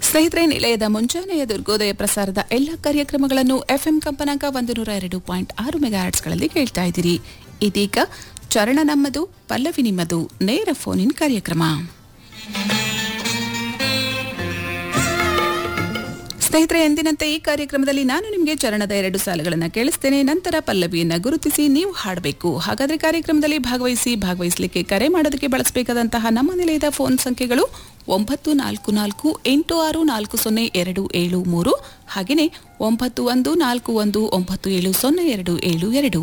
ಸ್ನೇಹಿತರೆ ನಿಲಯದ ಮುಂಜಾನೆಯ ದುರ್ಗೋದಯ ಪ್ರಸಾರದ ಎಲ್ಲ ಕಾರ್ಯಕ್ರಮಗಳನ್ನು ಎಫ್ಎಂ ಕಂಪನಾಂಕ ಒಂದು ನೂರ ಎರಡು ಪಾಯಿಂಟ್ ಆರು ಮೆಗಾಹರ್ಟ್ಸ್ಗಳಲ್ಲಿ ಕೇಳ್ತಾ ಇದ್ದೀರಿ ಇದೀಗ ಚರಣ ನಮ್ಮದು ಪಲ್ಲವಿ ನಿಮ್ಮದು ನೇರ ಫೋನ್ ಇನ್ ಕಾರ್ಯಕ್ರಮ ಸ್ನೇಹಿತರೆ ಎಂದಿನಂತೆ ಈ ಕಾರ್ಯಕ್ರಮದಲ್ಲಿ ನಾನು ನಿಮಗೆ ಚರಣದ ಎರಡು ಸಾಲುಗಳನ್ನು ಕೇಳಿಸ್ತೇನೆ ನಂತರ ಪಲ್ಲವಿಯನ್ನ ಗುರುತಿಸಿ ನೀವು ಹಾಡಬೇಕು ಹಾಗಾದ್ರೆ ಕಾರ್ಯಕ್ರಮದಲ್ಲಿ ಭಾಗವಹಿಸಿ ಭಾಗವಹಿಸಲಿಕ್ಕೆ ಕರೆ ಮಾಡೋದಕ್ಕೆ ಬಳಸಬೇಕಾದಂತಹ ನಮ್ಮ ನಿಲಯದ ಫೋನ್ ಸಂಖ್ಯೆಗಳು ಒಂಬತ್ತು ನಾಲ್ಕು ನಾಲ್ಕು ಎಂಟು ಆರು ನಾಲ್ಕು ಸೊನ್ನೆ ಎರಡು ಏಳು ಮೂರು ಹಾಗೆಯೇ ಒಂಬತ್ತು ಒಂದು ನಾಲ್ಕು ಒಂದು ಒಂಬತ್ತು ಏಳು ಸೊನ್ನೆ ಎರಡು ಏಳು ಎರಡು